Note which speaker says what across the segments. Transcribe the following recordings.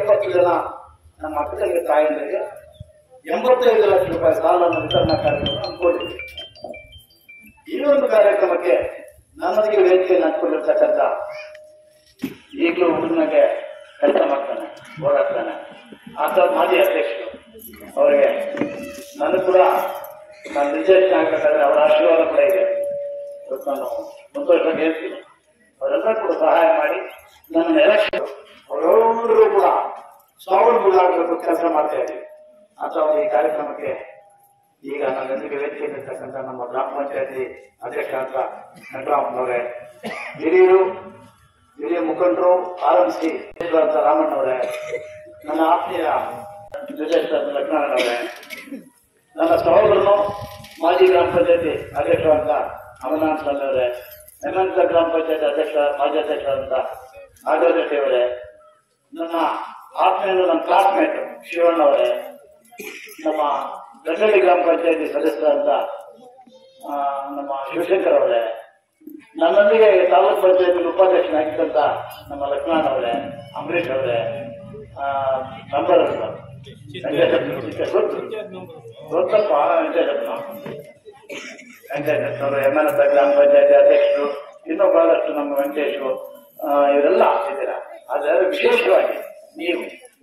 Speaker 1: ಎಪ್ಪತ್ತು ಜನ ನಮ್ಮ ಅಕ್ಕ ತಂಗಿ ತಾಯಂದಿರಿಗೆ ಎಂಬತ್ತೈದು ಲಕ್ಷ ರೂಪಾಯಿ ಸಾಲವನ್ನು ವಿತರಣಾ ಕಾರ್ಯಕ್ರಮ ಹಮ್ಮಿಕೊಂಡಿದ್ವಿ ಈ ಒಂದು ಕಾರ್ಯಕ್ರಮಕ್ಕೆ ನನ್ನೊಂದಿಗೆ ವೇದಿಕೆಯನ್ನು ಹಂಚಿಕೊಂಡಿರ್ತಕ್ಕಂಥ ಈಗಲೂ ಹುಡುಗನಿಗೆ ಕೆಲಸ ಮಾಡ್ತಾನೆ ಓಡಾಡ್ತಾನೆ ಆತ ಮಾಜಿ ಅಧ್ಯಕ್ಷರು ಅವರಿಗೆ ನಾನು ಕೂಡ ನಾನು ರಿಸರ್ಚ್ ಆಗ್ಬೇಕಾದ್ರೆ ಅವರ ಆಶೀರ್ವಾದ ಕೂಡ ಇದೆ ಇವತ್ತು ನಾನು ಸಂತೋಷವಾಗಿ ಹೇಳ್ತೀನಿ ಅವರೆಲ್ಲ ಕೂಡ ಸಹಾಯ ಮಾಡಿ ನನ್ನ ಎಲೆಕ್ಷನ್ ಅವರೆಲ್ಲರೂ ಕೂಡ ಸ್ವಾವಲಂಬಿಗಳಾಗಬೇಕು ಕೆಲಸ ಮಾಡ್ತಾ ಇದ್ದೀವಿ ಅಥವಾ ಈ ಕಾರ್ಯಕ್ರಮಕ್ಕೆ ಈಗ ನನ್ನೊಂದಿಗೆ ವೇದಿಕೆಯಲ್ಲಿರ್ತಕ್ಕಂಥ ನಮ್ಮ ಗ್ರಾಮ ಪಂಚಾಯತಿ ಅಧ್ಯಕ್ಷ ಅಂತ ನಟರಾಮನವರೇ ಹಿರಿಯರು ಹಿರಿಯ ಮುಖಂಡರು ಆರಂಭಿಸಿ ಅಂತ ರಾಮಣ್ಣವರೇ ನನ್ನ ಆತ್ಮೀಯ ಜೊತೆ ಲಕ್ಷ್ಮಣನವರೇ ನನ್ನ ಸಹೋದರನು ಮಾಜಿ ಗ್ರಾಮ ಪಂಚಾಯತಿ ಅಧ್ಯಕ್ಷರಾದಂತ ಅಮರನಾಥ್ ಸ್ವಾಮಿ ಅವರೇ ಹೆಮಂತ ಗ್ರಾಮ ಪಂಚಾಯತಿ ಅಧ್ಯಕ್ಷ ಮಾಜಿ ಅಧ್ಯಕ್ಷರಾದಂತ ನಾಗರಾಜ್ ಅವರೇ ನನ್ನ ಆತ್ಮೀಯರು ನನ್ನ ಕ್ಲಾಸ್ಮೇಟ್ ಶಿವಣ್ಣ ಅವರೇ ನಮ್ಮ ಗಂಡಳ್ಳಿ ಗ್ರಾಮ ಪಂಚಾಯತಿ ಸದಸ್ಯರಾದಂತ ಆ, ನಮ್ಮ ಶಿವಶಂಕರ್ ಅವರೇ ನನ್ನೊಂದಿಗೆ ತಾಲೂಕ್ ಪಂಚಾಯತಿ ಉಪಾಧ್ಯಕ್ಷನಾಗಿದ್ದಂತ ನಮ್ಮ ಲಕ್ಷ್ಮಣ್ ಅವರೇ ಅಂಬರೀಷ್ ಅವರೇ ನಂಬರ್ ಗೊತ್ತು ಗೊತ್ತಪ್ಪ ವೆಂಕಟೇಶಪ್ಪ ವೆಂಕಟೇಶ್ ಅವರು ಎಮ್ ಎನ್ ಎಸ್ ಗ್ರಾಮ ಪಂಚಾಯತಿ ಅಧ್ಯಕ್ಷರು ಇನ್ನೂ ಬಹಳಷ್ಟು ನಮ್ಮ ವೆಂಕಟೇಶು ಆ, ಇವರೆಲ್ಲ ಇದ್ದೀರಾ ಆದರೆ ವಿಶೇಷವಾಗಿ ನೀವು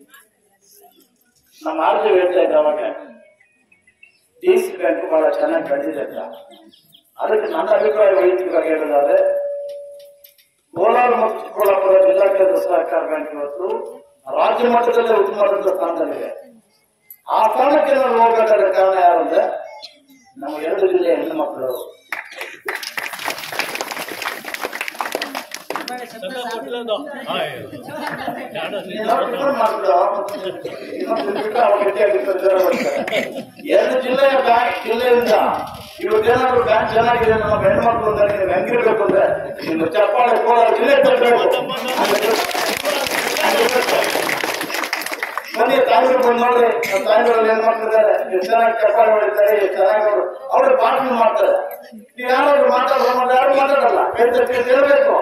Speaker 1: ನಮ್ಮ ಆರ್ಜಿ ಹೇಳ್ತಾ ಇದ್ದ ಅವಾಗ ಡಿ ಸಿ ಬ್ಯಾಂಕ್ ಬಹಳ ಚೆನ್ನಾಗಿ ಬೆಳೆದಿದೆ ಅಂತ ಅದಕ್ಕೆ ನನ್ನ ಅಭಿಪ್ರಾಯ ವೈಯಕ್ತಿಕವಾಗಿ ಹೇಳೋದಾದ್ರೆ ಕೋಲಾರ ಮತ್ತು ಚಿಕ್ಕಬಳ್ಳಾಪುರ ಜಿಲ್ಲಾ ಕೇಂದ್ರ ಸಹಕಾರ ಬ್ಯಾಂಕ್ ಇವತ್ತು ರಾಜ್ಯ ಮಟ್ಟದಲ್ಲೇ ಉತ್ತಮವಾದಂತ ಸ್ಥಾನದಲ್ಲಿದೆ ಆ ಸ್ಥಾನಕ್ಕೆ ನಾವು ಹೋಗಬೇಕಾದ ಕಾರಣ ಯಾರು ಅಂದ್ರೆ ನಮ್ಮ ಎರಡು ಜಿಲ್ಲೆಯ ಹೆಣ್ಣು ಮಕ್ಕಳು ಎರಡು ಜಿಲ್ಲೆಯ ಬ್ಯಾಂಕ್ ಜಿಲ್ಲೆಯಿಂದ ಇವತ್ತೇನಾದ್ರು ಬ್ಯಾಂಕ್ ಚೆನ್ನಾಗಿದೆ ನಮ್ಮ ಹೆಣ್ಮಕ್ಳು ಅಂದ್ರೆ ನೀವು ಹೆಂಗಿರ್ಬೇಕು ಅಂದ್ರೆ ನಿಮ್ಮ ಚಪ್ಪಾಳೆ ಕೋಲಾರ ಜಿಲ್ಲೆ ತರಬೇಕು ಬನ್ನಿ ತಾಯಿಗಳು ಬಂದು ನೋಡ್ರಿ ನಮ್ಮ ತಾಯಿಗಳು ಏನ್ ಮಾಡ್ತಿದ್ದಾರೆ ಎಷ್ಟು ಚೆನ್ನಾಗಿ ಚಪ್ಪಾಳೆ ಹೊಡಿತಾರೆ ಎಷ್ಟು ಚೆನ್ನಾಗಿ ಅವರು ಅವ್ರು ಭಾಷಣ ಮಾಡ್ತಾರೆ ನೀವು ಯಾರಾದ್ರು ಮಾತಾಡೋ ಮತ್ತೆ ಯಾರು ಮಾತಾಡಲ್ಲ ಕೇಳ್ತಾ ಕೇಳಬೇಕು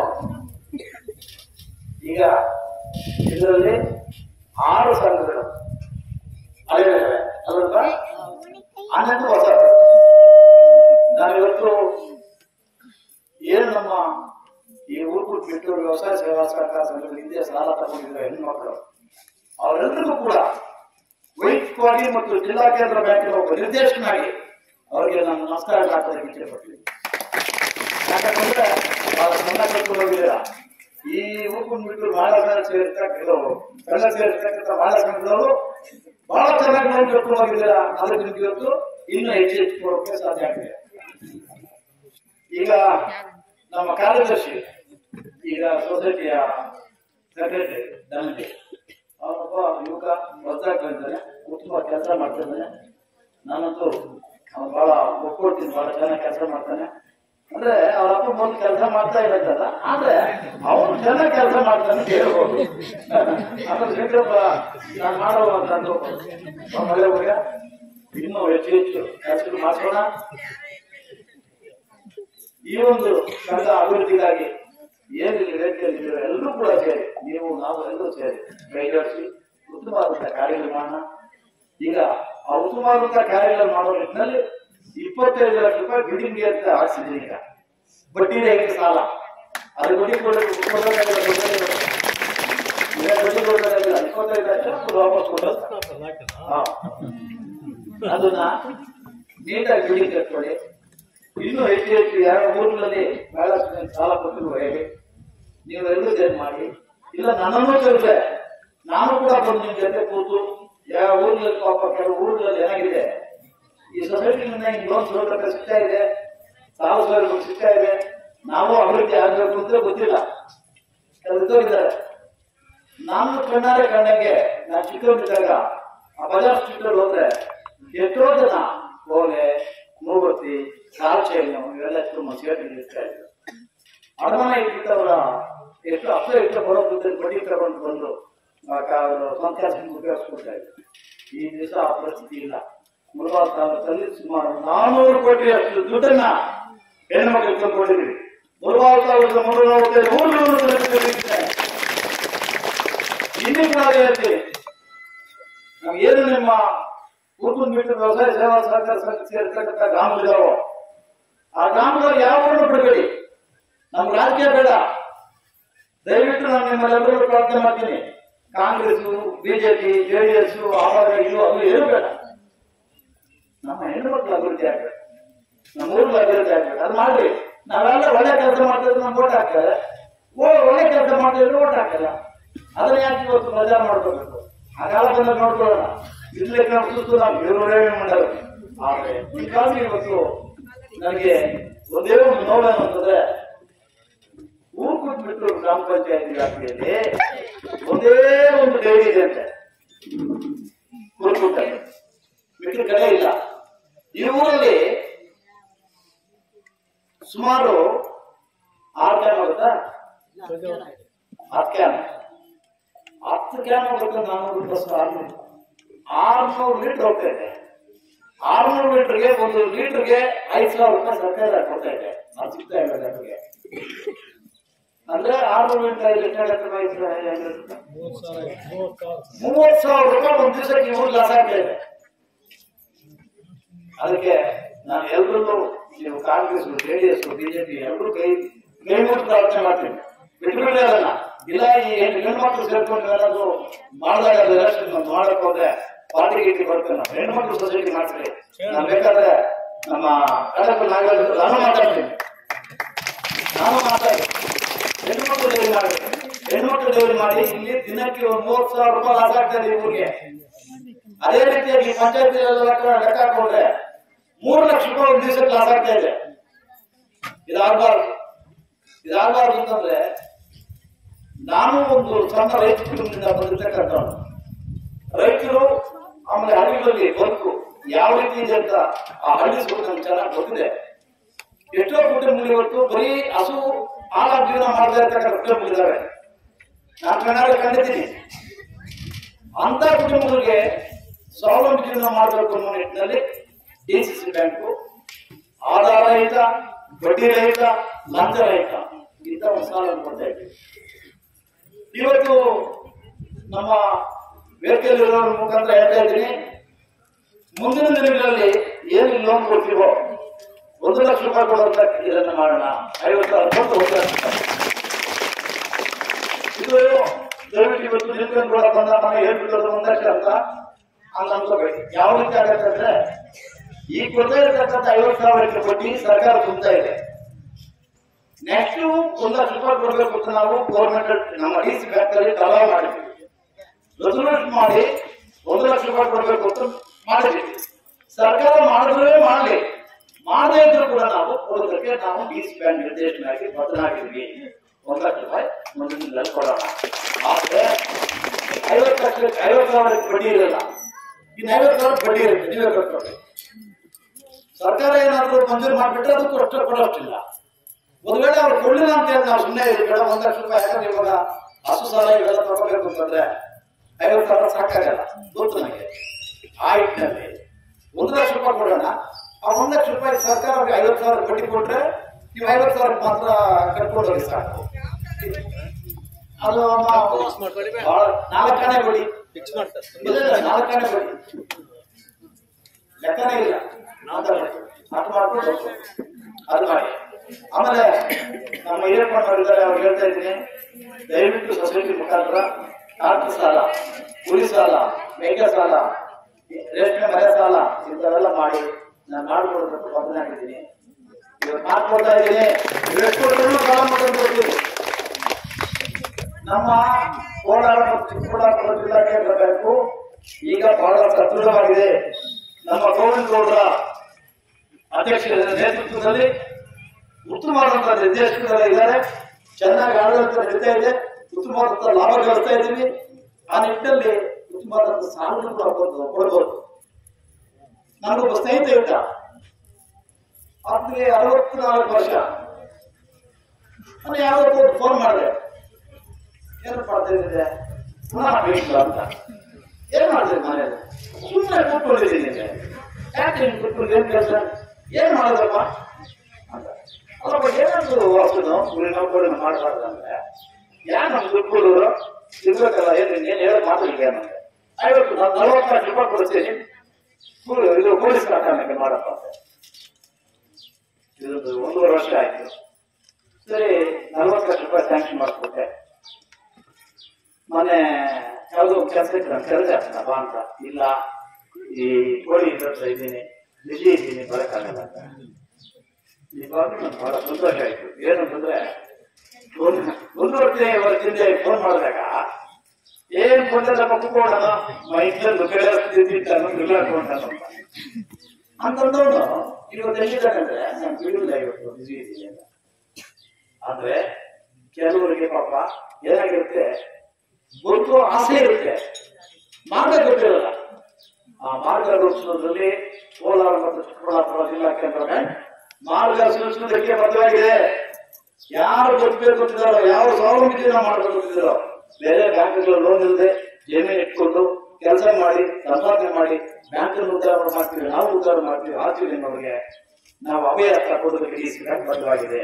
Speaker 1: ಈಗ ಇದರಲ್ಲಿ ಆರು ಸಂಘಗಳು ಅಲ್ಲಿವೆ ಅಲ್ವಾ ಹನ್ನೊಂದು ಹೊಸ ನಾವಿವತ್ತು ಏನು ನಮ್ಮ ಈ ಊರು ಬಿಟ್ಟು ವ್ಯವಸಾಯ ಸೇವಾ ಸಹಕಾರ ಸಂಘಗಳ ಹಿಂದೆ ಸಾಲ ತಗೊಂಡಿರೋ ಹೆಣ್ಮಕ್ಳು ಅವರೆಲ್ಲರಿಗೂ ಕೂಡ ವೈಯಕ್ತಿಕವಾಗಿ ಮತ್ತು ಜಿಲ್ಲಾ ಕೇಂದ್ರ ಬ್ಯಾಂಕಿನ ಒಬ್ಬ ನಿರ್ದೇಶಕನಾಗಿ ಅವರಿಗೆ ನಾನು ನಮಸ್ಕಾರ ಹಾಕೋದಕ್ಕೆ ಇಚ್ಛೆಪಡ್ತೀನಿ ಯಾಕಂದ್ರೆ ಬಹಳ ಸಣ್ಣ ಕಲ್ಕೊಂಡು ಹೋಗಿದ್ದೀರಾ ಈ ಊರ್ಕೊಂಡು ಬಿಟ್ಟು ಬಹಳ ಜನ ಸೇರಿರ್ತಕ್ಕಂಥವ್ರು ಸಣ್ಣ ಸೇರಿರ್ತಕ್ಕಂಥ ಬಹಳ ಸಂಘದವರು ಬಹಳ ಚೆನ್ನಾಗಿ ನೋಡಿ ಕರ್ಕೊಂಡು ಹೋಗಿದ್ದೀರಾ ಅದಕ್ಕೆ ನಿಮ್ಗೆ ಇವತ್ತು ಇನ್ನೂ ಹೆಚ್ಚು ಹೆಚ್ಚು ಕೊಡೋಕೆ ಸಾಧ್ಯ ಆಗಿದೆ ಈಗ ನಮ್ಮ ಕಾರ್ಯದರ್ಶಿ ಈಗ ಸೊಸೈಟಿಯ ಸೆಕ್ರೆಟರಿ ಧನಂಜಯ್ ಅವನೊಬ್ಬ ಯುವಕ ಹೊಸದಾಗಿ ಬಂದಿದ್ದಾನೆ ಉತ್ತಮ ಕೆಲಸ ಮಾಡ್ತಿದ್ದಾನೆ ನಾನಂತೂ ಅವ್ನು ಬಹಳ ಒಪ್ಕೊಡ್ತೀನಿ ಬಹಳ ಚೆನ್ನಾಗಿ ಕೆಲಸ ಮಾಡ್ತಾನೆ ಅಂದ್ರೆ ಅವ್ರ ಅಪ್ಪ ಮುಂದೆ ಕೆಲಸ ಮಾಡ್ತಾ ಇರತ್ತಲ್ಲ ಆದ್ರೆ ಅವನು ಚೆನ್ನಾಗಿ ಕೆಲಸ ಮಾಡ್ತಾನೆ ಅಂತ ಹೇಳ್ಬೋದು ಅದ್ರ ಜೊತೆ ಒಬ್ಬ ನಾನು ಮಾಡೋ ಒಂದು ಒಳ್ಳೆ ಹುಡುಗ ಇನ್ನೂ ಹೆಚ್ಚು ಹೆಚ್ಚು ಕೆಲಸ ಮಾಡ್ಸೋಣ ಈ ಒಂದು ಸಂಘ ಅಭಿವೃದ್ಧಿಗಾಗಿ ಏನಿಲ್ಲ ವೇದಿಕೆಯಲ್ಲಿ ಎಲ್ಲರೂ ಕೂಡ ಸೇರಿ ನೀವು ನಾವು ಎಲ್ಲರೂ ಸೇರಿ ಕೈ ಜೋಡಿಸಿ ಉತ್ತಮವಾದಂತಹ ಕಾರ್ಯಗಳು ಮಾಡೋಣ ಈಗ ಆ ಉತ್ತಮವಾದಂತಹ ಕಾರ್ಯಗಳು ಮಾಡೋ ನಿಟ್ಟಿನಲ್ಲಿ ಇಪ್ಪತ್ತೈದು ಲಕ್ಷ ರೂಪಾಯಿ ಬಿಲ್ಡಿಂಗ್ ಅಂತ ಹಾಕ್ಸಿದ್ದೀನಿ ಈಗ ಬಡ್ಡಿ ರಹಿತ ಸಾಲ ಅದು ಬಡ್ಡಿ ಕೊಡೋದು ಕೊಡೋದಾಗಿಲ್ಲ, ಕೊಡೋದಾಗಿಲ್ಲ. ಈಗ ಬಡ್ಡಿ ಕೊಡೋದಾಗಿಲ್ಲ, ಇಪ್ಪತ್ತೈದು ಲಕ್ಷ ಅದು ವಾಪಸ್ ಕೊಡೋದು ಹಾ. ಅದನ್ನ ನೀಟಾಗಿ ಬಿಲ್ಡಿಂಗ್ ಕಟ್ಕೊಳ್ಳಿ ಇನ್ನೂ ಹೆಚ್ಚು ಹೆಚ್ಚು ಯಾವ ಊರಿನಲ್ಲಿ ಬಹಳಷ್ಟು ಜನ ಸಾಲ ಕೊಟ್ಟಿರುವ ಹೇಗೆ ನೀವೆಲ್ಲರೂ ಸೇರಿ ಮಾಡಿ ಇಲ್ಲ ನನ್ನನ್ನು ಸೇರಿದೆ ನಾನು ಕೂಡ ಬಂದು ನಿಮ್ ಜೊತೆ ಕೂತು ಯಾವ ಊರಿನಲ್ಲಿ ಪಾಪ ಕೆಲವು ಊರುಗಳಲ್ಲಿ ಏನಾಗಿದೆ ಈ ಸೊಸೈಟಿನಿಂದ ಹಿಂಗ್ ಲೋನ್ ಸೌಲಭ್ಯ ಸಿಗ್ತಾ ಇದೆ ಸಾಲ ಸೌಲಭ್ಯ ಸಿಗ್ತಾ ಇದೆ ನಾವು ಅಭಿವೃದ್ಧಿ ಆಗ್ಬೇಕು ಅಂತ ಗೊತ್ತಿಲ್ಲ ಕೆಲವರು ಇದ್ದಾರೆ ನಾನು ಕಣ್ಣಾರೆ ಕಂಡಂಗೆ ನಾನು ಚಿಕ್ಕವನಿದ್ದಾಗ ಆ ಬಜಾರ್ ಸ್ಟ್ರೀಟ್ ಅಲ್ಲಿ ಹೋದ್ರೆ ಎಷ್ಟೋ ಜನ ಓಲೆ ಮೂವತ್ತಿ ಕಾಲ್ಚೇನು ಇವೆಲ್ಲ ತುಂಬ ಸೇರಿ ಇರ್ತಾ ಇದ್ರು ಅಡಮಾನ ಇಟ್ಟಿದ್ದವರ ಎಷ್ಟು ಅಪ್ಪ ಎಷ್ಟು ಬರೋ ದುಡ್ಡಲ್ಲಿ ಬಡ್ಡಿ ತಗೊಂಡು ಬಂದು ಅವರು ಸಂಖ್ಯಾಸ ಉಪಯೋಗಿಸ್ಕೊಳ್ತಾ ಇದ್ರು ಈ ದಿವಸ ಆ ಪರಿಸ್ಥಿತಿ ಇಲ್ಲ ಮುಳುಗಾಲ್ ತಾಲೂಕಲ್ಲಿ ಸುಮಾರು ನಾನೂರು ಕೋಟಿ ಅಷ್ಟು ದುಡ್ಡನ್ನ ಹೆಣ್ಣು ಮಕ್ಕಳಿಗೆ ತಂದುಕೊಂಡಿದ್ವಿ ಮುಳುಗಾಲ್ ತಾಲೂಕು ಮುನ್ನೂರ ನಲವತ್ತೈದು ಮೂರು ನೂರು ಕೋಟಿ ದುಡ್ಡು ಇದೆ. ಈ ಇಲ್ಲಿ ಕೂಡ ಅದೇ ಹೇಳ್ತೀನಿ ನಾವು ಏನು ನಿಮ್ಮ ಊರ್ಗುನ್ ಬಿಟ್ಟು ವ್ಯವಸಾಯ ಸೇವಾ ಸಹಕಾರ ಸಂಘ ಸೇರ್ತಕ್ಕಂಥ ಗ್ರಾಮಗಳಿದಾವೋ ಆ ಗ್ರಾಮದಲ್ಲಿ ಯಾವನ್ನು ಬಿಡಬೇಡಿ ನಮ್ಗೆ ರಾಜಕೀಯ ಬೇಡ ದಯವಿಟ್ಟು ನಾನು ನಿಮ್ಮಲ್ಲೆಲ್ಲರೂ ಪ್ರಾರ್ಥನೆ ಮಾಡ್ತೀನಿ ಕಾಂಗ್ರೆಸ್ ಬಿಜೆಪಿ ಜೆಡಿಎಸ್ ಆವಾಗ ಇದು ಅದು ಏನು ಬೇಡ ನಮ್ಮ ಹೆಣ್ಣು ಮಕ್ಕಳು ಅಭಿವೃದ್ಧಿ ಆಗ್ಬೇಕು ನಮ್ಮ ಊರಲ್ಲಿ ಅಭಿವೃದ್ಧಿ ಆಗ್ಬೇಕು ಅದು ಮಾಡ್ರಿ ನಾವೆಲ್ಲ ಒಳ್ಳೆ ಕೆಲಸ ಮಾಡ್ತಿದ್ರೆ ನಮ್ಗೆ ಓಟ್ ಹಾಕ್ತಾರೆ ಓ ಒಳ್ಳೆ ಕೆಲಸ ಮಾಡ್ತಿದ್ರೆ ಓಟ್ ಹಾಕಲ್ಲ ಅದನ್ನ ಯಾಕೆ ಇವತ್ತು ಪ್ರಚಾರ ಮಾಡ್ಕೋಬೇಕು ಆ ಕಾಲ ಬಂದಾಗ ನೋಡ್ಕೊಳ್ಳೋಣ ಇಲ್ಲೇ ಸುತ್ತು ನಾವು ಇರುವೇ ಮಾಡಲ್ಲ ಆದ್ರೆ ಹೀಗಾಗಿ ಇವತ್ತು ನನಗೆ ಒಂದೇ ಒಂದು ನೋವೇನು ಅಂತಂದ್ರೆ ಊರು ಕೂತ್ಬಿಟ್ಟು ಗ್ರಾಮ ಪಂಚಾಯತಿ ವ್ಯಾಪ್ತಿಯಲ್ಲಿ ಒಂದೇ ಒಂದು ಡೈರಿ ಇದೆ ಅಂತೆ ಕುರುಕುಟ್ಟ ಬಿಟ್ಟು ಕಡೆ ಇಲ್ಲ ಈ ಊರಲ್ಲಿ ಸುಮಾರು ಆರು ಕ್ಯಾನ್ ಆಗುತ್ತಾ ಹತ್ತು ಕ್ಯಾನ್ ಹತ್ತು ಕ್ಯಾನ್ ಹೋಗುತ್ತೆ ನಾನ್ನೂರು ಪ್ಲಸ್ ಆರ್ನೂರು ಆರ್ನೂರು ಲೀಟರ್ ಹೋಗ್ತಾ ಇದೆ ಆರ್ನೂರು ಲೀಟರ್ಗೆ ಒಂದು ಲೀಟರ್ಗೆ ಐದು ಸಾವಿರ ರೂಪಾಯಿ ಸರ್ಕಾರ ಕೊಡ್ತಾ ಇದೆ ಅದು ಸಿಗ್ತಾ ಇಲ್ಲ ಜನರಿಗೆ ಅಂದ್ರೆ ಆರ್ನೂರು ಲೀಟರ್ ಐದು ಲೀಟರ್ ಐದು ಸಾವಿರ ರೂಪಾಯಿ ಮೂವತ್ತು ಸಾವಿರ ರೂಪಾಯಿ ಒಂದು ದಿವಸಕ್ಕೆ ಇವ್ರು ಲಾಸ್ ಆಗ್ತಾ ಇದೆ ಅದಕ್ಕೆ ನಾನು ಎಲ್ರಿಗೂ ನೀವು ಕಾಂಗ್ರೆಸ್ ಜೆಡಿಎಸ್ ಬಿಜೆಪಿ ಎಲ್ಲರೂ ಕೈ ಕೈ ಮುಟ್ಟು ಪ್ರಾರ್ಥನೆ ಮಾಡ್ತೀನಿ ಬಿಟ್ಬಿಡಿ ಅದನ್ನ ಇಲ್ಲ ಈ ಹೆಣ್ಣು ಹೆಣ್ಮಕ್ಳು ಸೇರ್ಕೊಂಡು ಏನಾದ್ರು ಮಾಡಿದಾಗ ಅದು ಎಲೆಕ್ಷನ್ ಮಾಡಕ್ ಹೋದ್ರೆ ಪಾರ್ಟಿ ಗೀಟಿ ಬರ್ತೇನೆ ನಾವು ಹೆಣ್ಮಕ್ಳು ಸೊಸೈಟಿ ಮಾಡ್ತೀವಿ ನಾನು ಬೇಕಾದ್ರೆ ನಮ್ಮ ಕಡಪ ನಾಗರಾಜ್ ನಾನು ಮಾತಾಡ್ತೀನಿ ನಾನು ಮಾತಾಡಿ ಹೆಣ್ಮಕ್ಳು ಡೈರಿ ಮಾಡಿ ಹೆಣ್ಮಕ್ಳು ಡೈರಿ ಮಾಡಿ ಇಲ್ಲಿ ದಿನಕ್ಕೆ ಒಂದು ಮೂವತ್ತು ಸಾವಿರ ರೂಪಾಯಿ ಲಾಸ್ ಆಗ್ತಾ ಇದೆ ಈ ಊರಿಗೆ ಅದೇ ರೀತಿಯಾಗಿ ಪಂಚಾಯತಿ ಲೆಕ್ಕ ಲೆಕ್ಕ ಹಾಕೊಂಡ್ರೆ ಮೂರು ಲಕ್ಷ ರೂಪಾಯಿ ಒಂದು ದಿವಸಕ್ಕೆ ಲಾಸ್ ಆಗ್ತಾ ಇದೆ ಇದಾಗಬಾರ್ದು ಇದಾಗಬಾರ್ದು ಅಂತಂದ್ರೆ ನಾನು ಒಂದು ಸಣ್ಣ ರೈತ ಕುಟುಂಬದಿಂದ ಬಂದಿರ್ತಕ್ಕಂಥವ್ನು ರೈತರು ಆಮೇಲೆ ಹಳ್ಳಿಗಳಲ್ಲಿ ಬದುಕು ಯಾವ ರೀತಿ ಇದೆ ಅಂತ ಆ ಹಳ್ಳಿ ಸುತ್ತ ನಮ್ಗೆ ಚೆನ್ನಾಗಿ ಗೊತ್ತಿದೆ ಎಷ್ಟೋ ಕುಟುಂಬಗಳು ಇವತ್ತು ಬರೀ ಹಸು ಹಾಲಾಗಿ ಜೀವನ ಮಾಡದೇ ಇರ್ತಕ್ಕಂಥ ಕುಟುಂಬಗಳಿದ್ದಾವೆ ನಾನು ಕನ್ನಡ ಕಂಡಿದ್ದೀನಿ ಅಂತ ಕುಟುಂಬಗಳಿಗೆ ಸ್ವಾವಲಂಬಿ ಜೀವನ ಮಾಡಬೇಕು ಅನ್ನೋ ನಿಟ್ಟಿನಲ್ಲಿ ಡಿಸಿಸಿ ಬ್ಯಾಂಕು ಆಧಾರ ರಹಿತ ಬಡ್ಡಿ ರಹಿತ ಲಂಚ ರಹಿತ ಇಂಥ ಒಂದು ಸಾಲ ಕೊಡ್ತಾ ಇದ್ದೀವಿ ಇವತ್ತು ನಮ್ಮ ವೇದಿಕೆಯಲ್ಲಿರೋ ಮುಖಾಂತರ ಹೇಳ್ತಾ ಇದ್ದೀನಿ ಮುಂದಿನ ದಿನಗಳಲ್ಲಿ ಏನು ಲೋನ್ ಕೊಡ್ತೀವೋ ಒಂದು ಲಕ್ಷ ರೂಪಾಯಿ ಕೊಡುವಂತ ಇದನ್ನ ಮಾಡೋಣ ಐವತ್ತು ಸಾವಿರ ಕೊಟ್ಟು ಒಂದು ಲಕ್ಷ ರೂಪಾಯಿ. ಇದು ದಯವಿಟ್ಟು ಇವತ್ತು ನಿಲ್ಕೊಂಡು ಕೂಡ ಬಂದ ಮನೆ ಹೇಳ್ಬಿಟ್ಟು ಒಂದಕ್ಕೆ ಅಂತ ಹಂಗ ಅನ್ಕೋಬೇಕು ಯಾವ ರೀತಿ ಆಗತ್ತೆ ಅಂದ್ರೆ ಈ ಕೊಡ್ತಾ ಇರತಕ್ಕಂಥ ಐವತ್ತು ಸಾವಿರಕ್ಕೆ ಬಡ್ಡಿ ಸರ್ಕಾರ ತುಂಬ್ತಾ ಇದೆ ನೆಕ್ಸ್ಟ್ ಒಂದು ಲಕ್ಷ ರೂಪಾಯಿ ಕೊಡಬೇಕು ಅಂತ ನಾವು ಗೌರ್ಮೆಂಟ್ ನಮ್ಮ ಡಿ ಸಿ ಬ್ಯಾಂಕ್ ಅಲ್ಲಿ ಕಲಾವ ಮಾಡಿದ್ವಿ ರೆಸಲ್ಯೂಷನ್ ಮಾಡಿ ಒಂದು ಲಕ್ಷ ರೂಪಾಯಿ ಕೊಡಬೇಕು ಅಂತ ಮಾಡಿದ್ವಿ ಸರ್ಕಾರ ಮಾಡಿದ್ರೆ ಮಾಡಲಿ ಮಾಡದೇ ಇದ್ರೂ ಕೂಡ ನಾವು ಕೊಡೋದಕ್ಕೆ ನಾವು ಡಿ ಸಿ ಬ್ಯಾಂಕ್ ನಿರ್ದೇಶನಾಗಿ ಬದಲಾಗಿದ್ವಿ ಒಂದು ಲಕ್ಷ ರೂಪಾಯಿ ಮುಂದಿನ ದಿನದಲ್ಲಿ ಕೊಡೋಣ ಆದ್ರೆ ಐವತ್ತು ಲಕ್ಷ ಐವತ್ತು ಸಾವಿರಕ್ಕೆ ಬಡ್ಡಿ ಇರಲ್ಲ ಇನ್ನು ಐವತ್ತು ಸಾವಿರ ಬಡ್ಡಿ ಇರುತ್ತೆ ನೀವೇ ಕಟ್ಕೊಳ್ಳಿ ಸರ್ಕಾರ ಏನಾದ್ರು ಮಂಜೂರು ಮಾಡಿಬಿಟ್ರೆ ಅದಕ್ಕೂ ಅಷ್ಟು ಕೊಡೋಷ್ಟಿಲ್ಲ ಒಂದು ವೇಳೆ ಅವ್ರು ಕೊಡ್ಲಿಲ್ಲ ಅಂತ ಹೇಳಿ ನಾವು ಸುಮ್ಮನೆ ಬೇಡ ಒಂದ್ ಲಕ್ಷ ರೂಪಾಯಿ ಯಾಕಂದ್ರೆ ಇವಾಗ ಹಸು ಸಾಲ ಇವೆಲ್ಲ ತಗೋಬೇಕು ಅಂತಂದ್ರೆ ಐವತ್ತು ಸಾವಿರ ಸಾಕಾಗಲ್ಲ ಗೊತ್ತು ನನಗೆ ಆ ನಿಟ್ಟಿನಲ್ಲಿ ಒಂದು ಲಕ್ಷ ರೂಪಾಯಿ ಕೊಡೋಣ ಆ ಒಂದು ಲಕ್ಷ ರೂಪಾಯಿ ಸರ್ಕಾರ ಅವ್ರಿಗೆ ಐವತ್ತು ಸಾವಿರ ಬಡ್ಡಿ ಕೊಟ್ರೆ ನೀವು ಐವತ್ತು ಸಾವಿರ ಮಾತ್ರ ಕಟ್ಕೊಂಡು ಹೋಗಿ ಸಾಕು ಅದು ನಮ್ಮ ಬಹಳ ನಾಲ್ಕನೇ ಬಡ್ಡಿ
Speaker 2: ಫಿಕ್ಸ್ ಮಾಡ್ತಾರೆ
Speaker 1: ಇಲ್ಲ ಇಲ್ಲ, ನಾಲ್ಕನೇ ಬಡ್ಡಿ ಲೆಕ್ಕನೇ ಇಲ್ಲ ಮಾತಾಡಿ ಅದು ಮಾಡ್ಕೊಂಡು ಹೋಗ್ಬೋದು. ಅದು ಮಾಡಿ ಆಮೇಲೆ ನಮ್ಮ ಹಿರಿಯಪ್ಪನವ್ರು ಇದ್ದಾರೆ ಅವ್ರು ಹೇಳ್ತಾ ಇದ್ದೀನಿ ದಯವಿಟ್ಟು ಸೊಸೈಟಿ ಮುಖಾಂತರ ಆರ್ಥಿಕ ಸಾಲ ಕುರಿ ಸಾಲ ಮೇಕೆ ಸಾಲ ರೇಷ್ಮೆ ಮನೆ ಸಾಲ ಇಂಥವೆಲ್ಲ ಮಾಡಿ ನಾನು ಮಾಡ್ಕೊಡ್ಬೇಕು ಬದನೆ ಆಗಿದ್ದೀನಿ ಇವತ್ತು ಮಾಡ್ಕೊಡ್ತಾ ಇದ್ದೀನಿ ಎಷ್ಟು ಕೊಟ್ಟರು ಸಾಲ ಮಾಡ್ಕೊಂಡು ಬರ್ತೀವಿ ನಮ್ಮ ಕೋಲಾರ ಮತ್ತು ಚಿಕ್ಕಬಳ್ಳಾಪುರ ಜಿಲ್ಲಾ ಕೇಂದ್ರ ಬ್ಯಾಂಕು ಈಗ ಬಹಳ ಸದೃಢವಾಗಿದೆ ನಮ್ಮ ಗೋವಿಂದ ಗೌಡರ ಅಧ್ಯಕ್ಷರ ನೇತೃತ್ವದಲ್ಲಿ ಉತ್ತಮವಾದಂತಹ ನಿರ್ದೇಶಕರೆಲ್ಲ ಇದ್ದಾರೆ ಚೆನ್ನಾಗಿ ಆಡಳಿತ ನಡೀತಾ ಇದೆ ಉತ್ತಮವಾದಂತಹ ಲಾಭ ಗಳಿಸ್ತಾ ಇದ್ದೀವಿ ಆ ನಿಟ್ಟಿನಲ್ಲಿ ಉತ್ತಮವಾದಂತಹ ಸಾಲಗಳು ಕೂಡ ಕೊಡ್ಬೋದು ಕೊಡ್ಬೋದು ನನಗೊಬ್ಬ ಸ್ನೇಹಿತ ಇದ್ದ ಆತನಿಗೆ ಅರವತ್ನಾಲ್ಕು ವರ್ಷ ನಾನು ಯಾವತ್ತೂ ಫೋನ್ ಮಾಡಿದೆ ಏನು ಮಾಡ್ತಾ ಇದ್ದಿದೆ ಪುನಃ ಬೇಕು ಅಂತ ಏನ್ ಮಾಡಿದ್ರಿ ಮನೆಯಲ್ಲಿ ಸುಮ್ಮನೆ ಕೂತ್ಕೊಂಡಿದ್ದೀನಿ ಯಾಕೆ ನೀನು ಕೂತ್ಕೊಂಡು ಏನ್ ಕೆಲಸ ಏನ್ ಮಾಡೋದಪ್ಪ ಅಂತ ಅಲ್ಲಪ್ಪ ಏನಾದ್ರು ವಾಸನು ಗುರಿ ನಾವು ಕೂಡ ಮಾಡಬಾರ್ದು ಅಂದ್ರೆ ಯಾರು ನಮ್ ದುಡ್ಡು ಕೊಡೋರು ಇರ್ಬೇಕಲ್ಲ ಏನು ಏನು ಹೇಳಕ್ ಮಾತಿಲ್ಲ ನಮ್ಗೆ ಐವತ್ತು ನಾನು ನಲವತ್ತು ಲಕ್ಷ ರೂಪಾಯಿ ಕೊಡ್ತೀನಿ ಪೂ- ಇದು ಪೊಲೀಸ್ ಕಾಟಾಣೆ ಮಾಡಪ್ಪ ಅಂತ ಇದು ಒಂದೂವರೆ ವರ್ಷ ಆಯ್ತು ಸರಿ ನಲ್ವತ್ತು ಲಕ್ಷ ರೂಪಾಯಿ ಸ್ಯಾಂಕ್ಷನ್ ಮಾಡಿಕೊಟ್ಟೆ ಮೊನ್ನೆ ಯಾವುದೋ ಕೆಲಸಕ್ಕೆ ನಾನು ಕರೆದೆ ಅದನ್ನ ಬಾ ಅಂತ ಇಲ್ಲ ಈ ಕೋಳಿ ಹತ್ರ ಇದ್ದೀನಿ ಬಿಸಿ ಇದ್ದೀನಿ ಬರಕ್ಕಾಗಲ್ಲ ಅಂತ ನಿಜವಾಗ್ಲೂ ನಂಗೆ ಬಹಳ ಸಂತೋಷ ಆಯ್ತು ಏನಂತಂದ್ರೆ ಒಂದು ಒಂದು ವರ್ಷದಿಂದ ಫೋನ್ ಮಾಡಿದಾಗ ಏನ್ ಬಂದಲ್ಲ ಕುತ್ಕೊಳ್ಳೋಣ ಮೈಸೂರು ಕೇಳಿಸ್ತಿದ್ದಾನು ನಿಲ್ಲಾಡ್ಕೊಂಡಾನು ಅಂತಂದವನು ಇವತ್ತು ಎಲ್ಲಿದ್ದಾನಂದ್ರೆ ನಾನು ಬಿಡುವುದಿಲ್ಲ ಇವತ್ತು ಬಿಸಿ ಇದ್ದೀನಿ ಅಂತ ಆದ್ರೆ ಕೆಲವರಿಗೆ ಪಾಪ ಏನಾಗಿರುತ್ತೆ ಗೊತ್ತು ಆಸೆ ಇರುತ್ತೆ ಮಾರ್ಗ ಗೊತ್ತಿರಲ್ಲ ಆ ಮಾರ್ಗ ರೂಪಿಸೋದ್ರಲ್ಲಿ ಕೋಲಾರ ಮತ್ತು ಚಿಕ್ಕಬಳ್ಳಾಪುರ ಜಿಲ್ಲಾ ಕೇಂದ್ರ ಮಾರ್ಗ ಸೂಚಿಸುವುದಕ್ಕೆ ಬದ್ಧವಾಗಿದೆ ಯಾರು ಗೊತ್ತಿದೆ ಗೊತ್ತಿದ್ದಾರೋ ಯಾವ ಸ್ವಾವಲಂಬಿನ ಮಾಡಬೇಕು ಗೊತ್ತಿದ್ದಾರೋ ಬೇರೆ ಬ್ಯಾಂಕ್ಗಳು ಲೋನ್ ಇಲ್ಲದೆ ಜಮೀನು ಇಟ್ಕೊಂಡು ಕೆಲಸ ಮಾಡಿ ಸಂಪಾದನೆ ಮಾಡಿ ಬ್ಯಾಂಕ್ ಉದ್ಧಾರ ಮಾಡ್ತೀವಿ ನಾವು ಉದ್ಧಾರ ಮಾಡ್ತೀವಿ ಆರ್ತೀವಿ ಅನ್ನೋರಿಗೆ ನಾವು ಅಭಯ ಹತ್ರ ಕೊಡೋದಕ್ಕೆ ಈ ಬ್ಯಾಂಕ್ ಬದ್ಧವಾಗಿದೆ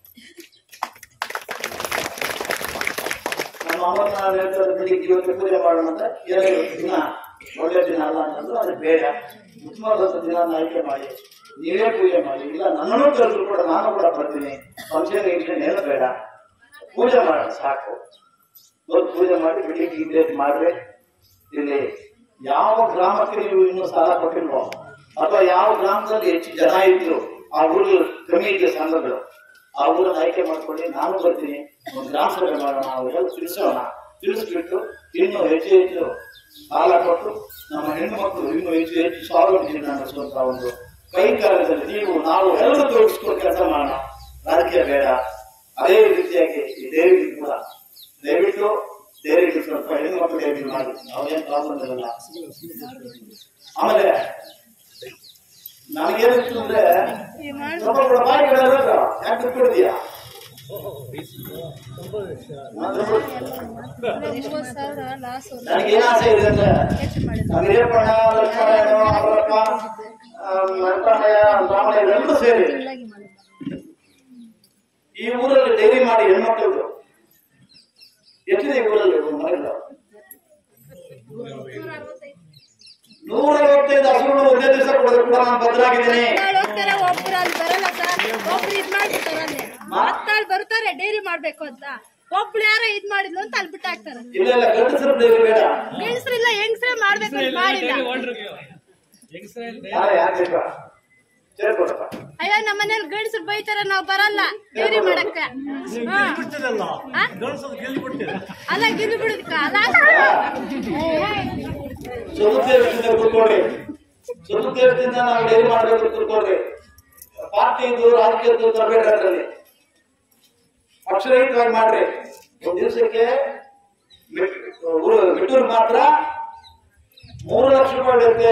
Speaker 1: ನಮ್ಮ ಅಮ್ಮನ ಹೇಳ್ತಾರೆ ಬೆಳಿಗ್ಗೆ ಇವತ್ತು ಪೂಜೆ ಮಾಡೋಣ ಅಂತ ಏನೇ ದಿನ ಒಳ್ಳೆ ದಿನ ಅಲ್ಲ ಅಂತಂದ್ರು ಅದು ಬೇಡ ಉತ್ತಮವಾದಂತ ದಿನ ಆಯ್ಕೆ ಮಾಡಿ ನೀವೇ ಪೂಜೆ ಮಾಡಿ ಇಲ್ಲ ನನ್ನನ್ನು ಕರೆದ್ರು ಕೂಡ ನಾನು ಕೂಡ ಬರ್ತೀನಿ ಫಂಕ್ಷನ್ ಗಿಂಕ್ಷನ್ ಏನು ಬೇಡ ಪೂಜೆ ಮಾಡೋಣ ಸಾಕು ಇವತ್ತು ಪೂಜೆ ಮಾಡಿ ಬೆಳಿಗ್ಗೆ ಇದ್ದೇ ಮಾಡ್ರೆ ಇಲ್ಲಿ ಯಾವ ಗ್ರಾಮಕ್ಕೆ ನೀವು ಇನ್ನೂ ಸಾಲ ಕೊಟ್ಟಿಲ್ವೋ ಅಥವಾ ಯಾವ ಗ್ರಾಮದಲ್ಲಿ ಹೆಚ್ಚು ಜನ ಇದ್ರು ಆ ಊರು ಕಮ್ಮಿ ಇದೆ ಸಂಘಗಳು ಆ ಊರನ್ನ ಆಯ್ಕೆ ಮಾಡ್ಕೊಳ್ಳಿ ನಾನು ಬರ್ತೀನಿ ಒಂದು ಗ್ರಾಮ ಸಭೆ ಮಾಡೋಣ ಅವೆಲ್ಲ ತಿಳಿಸೋಣ ತಿಳಿಸ್ಬಿಟ್ಟು ಇನ್ನು ಹೆಚ್ಚು ಹೆಚ್ಚು ಸಾಲ ಕೊಟ್ಟು ನಮ್ಮ ಹೆಣ್ಣು ಮಕ್ಕಳು ಇನ್ನು ಹೆಚ್ಚು ಹೆಚ್ಚು ಸ್ವಾವಲಂಬಿ ನಡೆಸುವಂತ ಒಂದು ಕೈಕಾಲದಲ್ಲಿ ನೀವು ನಾವು ಎಲ್ಲರೂ ತೋರಿಸ್ಕೊಂಡು ಕೆಲಸ ಮಾಡೋಣ ರಾಜಕೀಯ ಬೇಡ ಅದೇ ರೀತಿಯಾಗಿ ಈ ದೇವಿ ಕೂಡ ದಯವಿಟ್ಟು ದೇವರಿಗೆ ಸ್ವಲ್ಪ ಹೆಣ್ಣು ಮಕ್ಕಳು ದೇವಿ ಮಾಡಿ ನಾವೇನು ಪ್ರಾಬ್ಲಮ್ ಇರಲ್ಲ ಆಮೇಲೆ ನನಗೇನಿತ್ತು ಅಂದ್ರೆ ಸ್ವಲ್ಪ ಕೂಡ ಬಾಯಿ ಹೇಳೋದು ಯಾಕೆ ಕೊಡ್ತೀಯಾ
Speaker 2: ಇಪ್ಪತ್ತು ಸಾವಿರ ಲಾಸ್
Speaker 1: ನನಗೆ ಏನ್ ಆಸೆ ಇದೆ ಅಂದ್ರೆ ನಮ್ಮ ಹಿರಿಯಪ್ಪಣ್ಣ ಲಕ್ಷ್ಮಣ ಅವರಪ್ಪ ವೆಂಕಟಯ್ಯ ರಾಮಯ್ಯ ಎಲ್ಲರೂ ಸೇರಿ ಈ ಊರಲ್ಲಿ ಡೈರಿ ಮಾಡಿ ಹೆಣ್ಮಕ್ಳದ್ದು ಎಷ್ಟಿದೆ ಈ ಊರಲ್ಲಿ ಮನೆಗಳು ನೂರ ಐವತ್ತೈದು ಹಸುಗಳು ಒಂದೇ ದಿವಸ ಕೊಡೋದು ಕೂಡ ನಾನು ಬದಲಾಗಿದ್ದೀನಿ
Speaker 2: ಹೋಗ್ತಾರೆ ಒಬ್ರು ಅಲ್ಲಿ ಬರಲ್ಲ ಸರ್ ಒಬ್ರು ಇದ್ ಮಾಡ್ಬಿಡ್ತಾರೆ ಅಲ್ಲಿ ಮತ್ತಾಳ್ ಬರ್ತಾರೆ ಡೈರಿ ಮಾಡ್ಬೇಕು ಅಂತ ಒಬ್ಳು ಯಾರೋ ಇದ್ ಮಾಡಿದ್ಲು ಅಂತ ಅಲ್ಲಿ ಬಿಟ್ಟಾಕ್ತಾರೆ
Speaker 1: ಇಲ್ಲ ಇಲ್ಲ ಗಂಡಸರು ಡೈರಿ ಬೇಡ
Speaker 2: ಹೆಂಗಸ್ರಿಲ್ಲ ಹೆಂಗಸ್ರೇ ಮಾಡ್ಬೇಕು ಅಂತ ಮಾಡಿಲ್ಲ
Speaker 1: ಯಾರು ಯಾಕೆ ಬೇಕಾ ಸೇರ್ಕೊಡಪ್ಪ
Speaker 2: ಅಯ್ಯೋ ನಮ್ಮ ಮನೇಲಿ ಗಂಡಸ್ರು ಬೈತಾರೆ ನಾವ್ ಬರಲ್ಲ ಡೈರಿ ಮಾಡಕ್ಕೆ ಹಾ. ಆ? ಅಲ್ಲ ಗಿಲ್ಲು ಬಿಡುದಕ್ಕ
Speaker 1: ಸದುದ್ದೇಶದಿಂದ ಕೂತ್ಕೊಳ್ರಿ ಸದುದ್ದೇಶದಿಂದ ನಾವು ಡೈರಿ ಮಾಡಬೇಕು ಕೂತ್ಕೊಳ್ರಿ ಪಾರ್ಟಿದು ರಾಜಕೀಯದ್ದು ತರಬೇಡ ಅದರಲ್ಲಿ ಅಕ್ಷರಹಿತವಾಗಿ ಮಾಡ್ರಿ ಒಂದ್ ದಿವಸಕ್ಕೆ ಮಿಟ್ಟೂರ್ ಮಾತ್ರ ಮೂರು ಲಕ್ಷ ರೂಪಾಯಿ ಇರುತ್ತೆ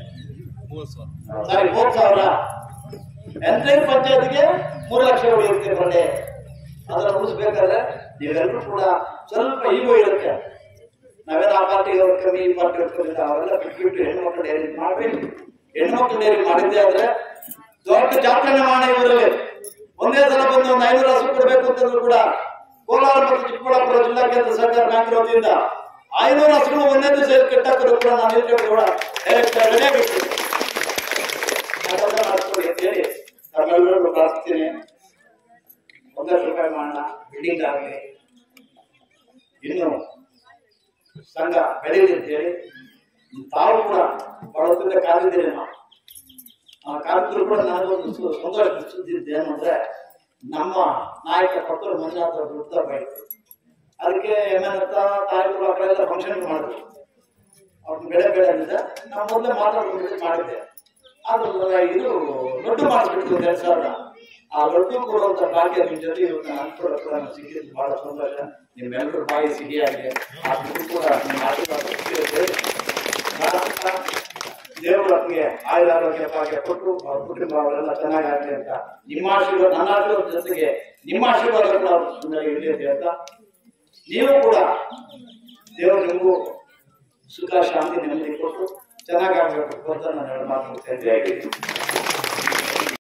Speaker 1: ಸಾರಿ ಮೂರ್ ಸಾವಿರ ಎಂಟೈರ್ ಪಂಚಾಯತ್ಗೆ ಮೂರು ಲಕ್ಷ ಉಳಿಯುತ್ತೆ ಬರಲಿ ಅದನ್ನ ಉಳಿಸ್ಬೇಕಾದ್ರೆ ನೀವೆಲ್ಲರೂ ಕೂಡ ಸ್ವಲ್ಪ ಈಗೋ ಇರುತ್ತೆ ನಾವೆಲ್ಲ ಆ ಪಾರ್ಟಿಗೆ ಅವ್ರು ಕಮ್ಮಿ ಈ ಪಾರ್ಟಿ ಅವ್ರು ಕಮ್ಮಿ ಅಂತ ಅವೆಲ್ಲ ಬಿಟ್ಬಿಟ್ಟು ಹೆಣ್ಮಕ್ಳು ಡೈರಿ ಮಾಡ್ಬೇಕು ಹೆಣ್ಮಕ್ಳು ಡೈರಿ ಮಾಡಿದ್ದೆ ಆದ್ರೆ ದೊಡ್ಡ ಜಾತ್ರೆ ಮಾಡೋಣ ಇವರಲ್ಲಿ ಒಂದೇ ಸಲ ಬಂದು ಒಂದು ಐನೂರು ಹಸು ಕೊಡಬೇಕು ಅಂತಂದ್ರು ಕೂಡ ಕೋಲಾರ ಮತ್ತು ಚಿಕ್ಕಬಳ್ಳಾಪುರ ಜಿಲ್ಲಾ ಕೇಂದ್ರ ಸರ್ಕಾರ ಬ್ಯಾಂಕ್ ವತಿಯಿಂದ ಐನೂರು ಹಸುಗಳು ಒಂದೇ ದಿವಸ ಕಟ್ಟಾಕೋದು ಕೂಡ ನಾನು ಹೇಳ್ಕೊಂಡು ಕೂಡ ಡೈರೆಕ್ಟ್ ರೆಡಿ ಆಗಿರ್ತೀನಿ ಅದೆಲ್ಲ ಮಾಡ್ಕೊಳ್ಳಿ ಅಂತ ಹೇಳಿ ತಮ್ಮೆಲ್ಲರಿಗೂ ಪ್ರಾರ್ಥಿಸ್ತೀನಿ ಒಂದಷ್ಟು ರೂಪಾಯಿ ಮಾಡೋಣ ಬಿಲ್ಡಿಂಗ್ ಆಗಲಿ ಇನ್ನು ಸಂಘ ಬೆಳೆಯಲಿ ಅಂತ ಹೇಳಿ ತಾವು ಕೂಡ ಬಹಳ ಹೊತ್ತಿಂದ ಕಾದಿದ್ದೀರಿ ನಾವು ಆ ಕಾದಿದ್ರು ಕೂಡ ನನಗೊಂದು ಸು- ಸಂತೋಷ ಸುದ್ದಿ ಏನಂದ್ರೆ ನಮ್ಮ ನಾಯಕ ಪಕ್ಕದ ಮಂಜುನಾಥ ವೃತ್ತ ಬೈತು ಅದಕ್ಕೆ ಏನಂತ ತಾಯಿಗಳು ಆ ಕಡೆ ಎಲ್ಲ ಫಂಕ್ಷನ್ ಮಾಡಿದ್ರು ಅವ್ರನ್ನ ಬೆಳೆ ಬೆಳೆ ಅಂದಿದ್ದ ನಾವು ಮೊದಲೇ ಮಾತಾಡ್ಕೊಂಡು ಮಾಡಿದ್ದೆ ಅದು ಇದು ಲಡ್ಡು ಮಾಡಿಸ್ಬಿಟ್ಟು ಎರಡ್ ಸಾವಿರ ಆ ಲಡ್ಡು ಕೊಡುವಂತ ಭಾಗ್ಯ ನಿಮ್ ಜೊತೆ ಇವತ್ತು ಅನ್ಕೊಳ್ಳೋ ಕೂಡ ನಮ್ಗೆ ಸಿಕ್ಕಿದ್ದು ಬಹಳ ಸಂತೋಷ ನಿಮ್ಮೆಲ್ಲರ ಬಾಯಿ ಸಿಹಿಯಾಗಿದೆ ಆ ದುಡ್ಡು ಕೂಡ ನಿಮ್ಮ ಆಶೀರ್ವಾದ ಸಿಕ್ಕಿರುತ್ತೆ ಭಾರತ ದೇವರು ನಮಗೆ ಆಯುರ ಆರೋಗ್ಯ ಭಾಗ್ಯ ಕೊಟ್ಟು ಅವ್ರ ಕುಟುಂಬ ಅವರೆಲ್ಲ ಚೆನ್ನಾಗಾಗಲಿ ಅಂತ ನಿಮ್ಮ ಆಶೀರ್ವಾದ ನನ್ನ ಆಶೀರ್ವಾದ ಜೊತೆಗೆ ನಿಮ್ಮ ಆಶೀರ್ವಾದ ಕೂಡ ಅವ್ರ ಸುಂದರ ಇರಲಿ ಅಂತ ಹೇಳ್ತಾ ನೀವು ಕೂಡ ದೇವರು ನಿಮಗೂ ಸುಖ ಶಾಂತಿ ನೆಮ್ಮದಿ ಕೊಟ್ಟು ಚೆನ್ನಾಗಾಗಬೇಕು ಅಂತ ನಾನು ಎರಡು ಮಾತು ಮುಗಿಸ್ತಾ ಇದ್ದೀನಿ